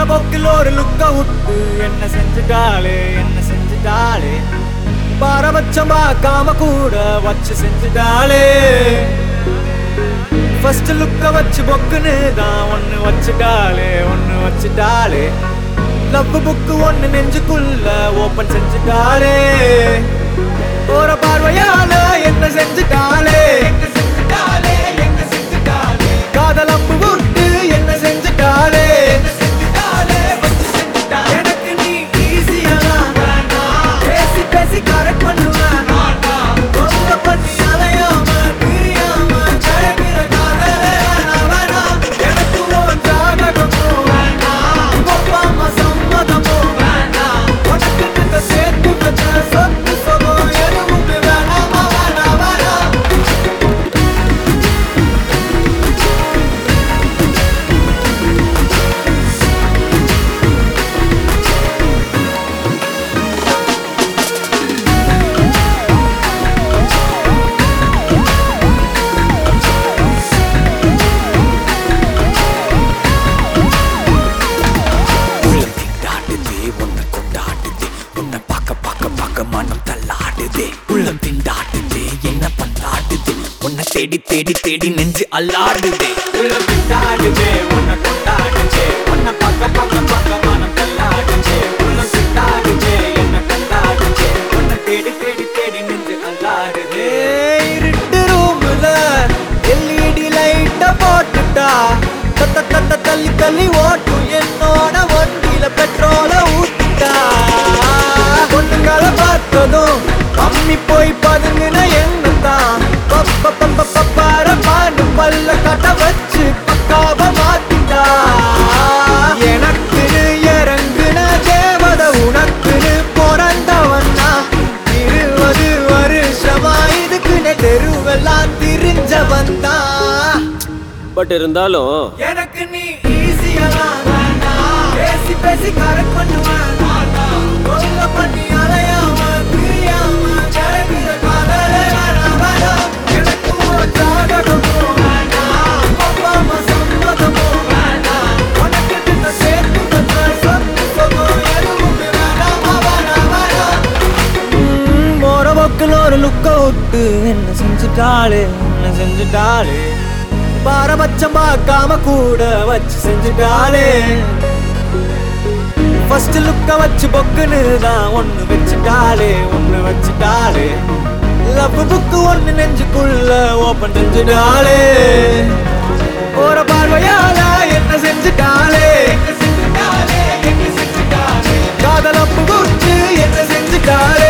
போக்கில் ஒரு லுக்க விட்டு என்ன செஞ்சுட்டாளே என்ன செஞ்சுட்டாளே பாரபட்சம் பார்க்காம கூட வச்சு செஞ்சுட்டாளே ஃபர்ஸ்ட் லுக்க வச்சு பொக்குன்னு தான் ஒன்னு வச்சுட்டாளே ஒன்னு வச்சுட்டாளே லவ் புக்கு ஒன்னு நெஞ்சுக்குள்ள ஓபன் செஞ்சுட்டாளே போற பார்வையால என்ன செஞ்சுட்டாளே காதல் அம்பு விட்டு என்ன செஞ்சுட்டாளே எனக்கு நீ ஈஸியா பேசி பேசி கரெக்ட் பண்ணுவேன் கொல்ல பண்ணி அலையாம பிரியாம ஜெயகிற காதலே வேணாம் வேணாம் எனக்கு உன் ஜாதகமும் வேணாம் அப்பா அம்மா சம்மதமும் வேணாம் உனக்கு இந்த சேர்த்து வச்ச சொத்து சுகம் எதுவுமே வேணாமா வேணாம் வேணாம் உள்ளம் திண்டாடுதே உன்னை கொண்டாடுதே உன்னை பார்க்க பார்க்க பார்க்க மனம் தள்ளாடுதே உள்ளம் திண்டாடுதே என்ன பண்ணாடுதே உன்னை தேடி தேடி தேடி நெஞ்சு அல்லாடுதே உள்ளம் திண்டாடுதே, உன்னை கொண்டாடுதே, உன்னை பார்க்க பார்க்க பார்க்க மனம் தள்ளாடுதே. உள்ளம் திண்டாடுதே, என்னை கொண்டாடுதே, உன்னை தேடி தேடி தேடி நெஞ்சு அல்லாடுதே. இருட்டு roomல LED light அ போட்டுட்டா, தத்த தத்த தள்ளி தள்ளி ஓட்டும் என்னோட வண்டியில பெட்ரோல ஊத்திட்டா. பொண்ணுங்களை பார்த்ததும் அம்மி போய் பதுங்கின எண்ணத்தான் பப்ப பப்ப பப்பார பாண்டு பல்ல கட்ட வச்சு பக்காவ மாத்திட்டா எனக்குன்னு இறங்குன தேவத உனக்குன்னு பிறந்தவன்னா இருபது வருஷமா இதுக்குன்னு தெருவெல்லாம் திரிஞ்சவன் தான் பட் இருந்தாலும் எனக்கு நீ ஈஸியா பேசி பேசி கரெக்ட் பண்ணுவேன் கொல்ல பண்ணி அலையாம பிரியாம ஜெயகிற காதலே வேணாம் வேணாம் எனக்கு ஒரு ஜாதகமும் வேணாம் அப்பா அம்மா சம்மதமும் வேணாம் உனக்கு இந்த சேர்த்து வச்ச சொத்து சுகம் எதுவுமே வேணாமா வேணாம் வேணாம் ம், போற போக்கில் ஒரு லுக்க விட்டு என்ன செஞ்சுட்டாளே என்ன செஞ்சுட்டாளே பாரபட்சம் பார்க்காம கூட வச்சு செஞ்சுட்டாளே ஃபர்ஸ்ட் லுக்க வச்சு பொக்குன்னு தான் ஒன்னு வச்சுட்டாளே ஒன்னு வச்சுட்டாளே லவ் புக்கு ஒன்னு நெஞ்சுக்குள்ள ஓபன் செஞ்சுட்டாளே போற பார்வையால என்ன செஞ்சுட்டாளே காதல் அப்பு குத்து என்ன செஞ்சுட்டாளே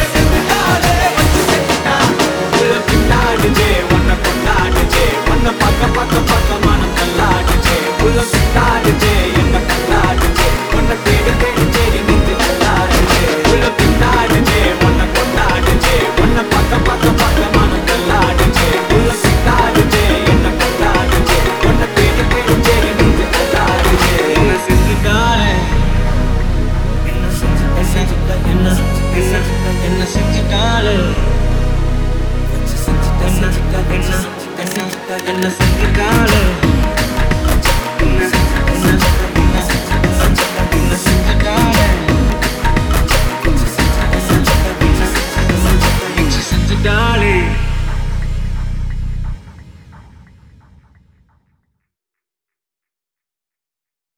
உள்ளம் திண்டாடுதே, உன்னை கொண்டாடுதே, உன்னை பார்க்க பார்க்க பார்க்க மனம் தள்ளாடுதே. உள்ளம் திண்டாடுதே, என்னை கொண்டாடுதே, உன்னை தேடி தேடி தேடி நெஞ்சு தள்ளாடுதே. உள்ளம் திண்டாடுதே, உன்னை கொண்டாடுதே, உன்னை பார்க்க பார்க்க பார்க்க மனம் தள்ளாடுதே. உள்ளம் திண்டாடுதே, என்னை கொண்டாடுதே, உன்னை தேடி தேடி தேடி நெஞ்சு தள்ளாடுதே. என்ன செஞ்சுட்டாளே? என்ன செஞ்சுட்டா, செஞ்சுட்டா, என்ன செஞ்சுட்டா, என்ன செஞ்சுட்டாளே? என்ன செஞ்சுட்டாளே